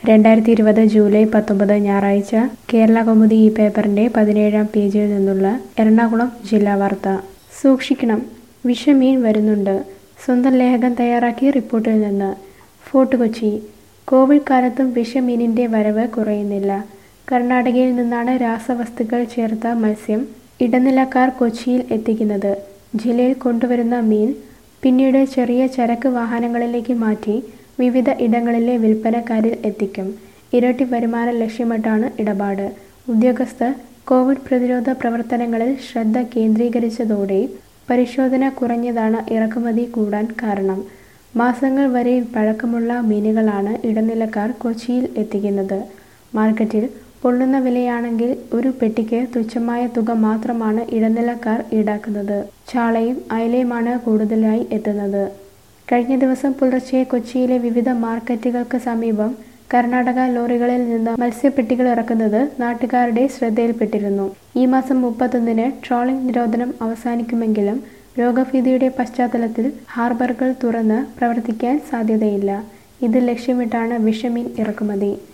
രണ്ടായിരത്തി ഇരുപത് ജൂലൈ പത്തൊമ്പത് ഞായറാഴ്ച കേരള കൗമുദി ഈ പേപ്പറിന്റെ പതിനേഴാം പേജിൽ നിന്നുള്ള എറണാകുളം ജില്ലാ വാർത്ത സൂക്ഷിക്കണം വിഷമീൻ വരുന്നുണ്ട് സ്വന്തം ലേഖകൻ തയ്യാറാക്കിയ റിപ്പോർട്ടിൽ നിന്ന് ഫോർട്ട് കൊച്ചി കോവിഡ് കാലത്തും വിഷമീനിന്റെ വരവ് കുറയുന്നില്ല കർണാടകയിൽ നിന്നാണ് രാസവസ്തുക്കൾ ചേർത്ത മത്സ്യം ഇടനിലക്കാർ കൊച്ചിയിൽ എത്തിക്കുന്നത് ജില്ലയിൽ കൊണ്ടുവരുന്ന മീൻ പിന്നീട് ചെറിയ ചരക്ക് വാഹനങ്ങളിലേക്ക് മാറ്റി വിവിധ ഇടങ്ങളിലെ വിൽപ്പനക്കാരിൽ എത്തിക്കും ഇരട്ടി വരുമാനം ലക്ഷ്യമിട്ടാണ് ഇടപാട് ഉദ്യോഗസ്ഥർ കോവിഡ് പ്രതിരോധ പ്രവർത്തനങ്ങളിൽ ശ്രദ്ധ കേന്ദ്രീകരിച്ചതോടെ പരിശോധന കുറഞ്ഞതാണ് ഇറക്കുമതി കൂടാൻ കാരണം മാസങ്ങൾ വരെ പഴക്കമുള്ള മീനുകളാണ് ഇടനിലക്കാർ കൊച്ചിയിൽ എത്തിക്കുന്നത് മാർക്കറ്റിൽ പൊള്ളുന്ന വിലയാണെങ്കിൽ ഒരു പെട്ടിക്ക് തുച്ഛമായ തുക മാത്രമാണ് ഇടനിലക്കാർ ഈടാക്കുന്നത് ചാളയും അയലയുമാണ് കൂടുതലായി എത്തുന്നത് കഴിഞ്ഞ ദിവസം പുലർച്ചെ കൊച്ചിയിലെ വിവിധ മാർക്കറ്റുകൾക്ക് സമീപം കർണാടക ലോറികളിൽ നിന്ന് മത്സ്യപ്പെട്ടികൾ ഇറക്കുന്നത് നാട്ടുകാരുടെ ശ്രദ്ധയിൽപ്പെട്ടിരുന്നു ഈ മാസം മുപ്പത്തൊന്നിന് ട്രോളിംഗ് നിരോധനം അവസാനിക്കുമെങ്കിലും രോഗഭീതിയുടെ പശ്ചാത്തലത്തിൽ ഹാർബറുകൾ തുറന്ന് പ്രവർത്തിക്കാൻ സാധ്യതയില്ല ഇത് ലക്ഷ്യമിട്ടാണ് വിഷമീൻ ഇറക്കുമതി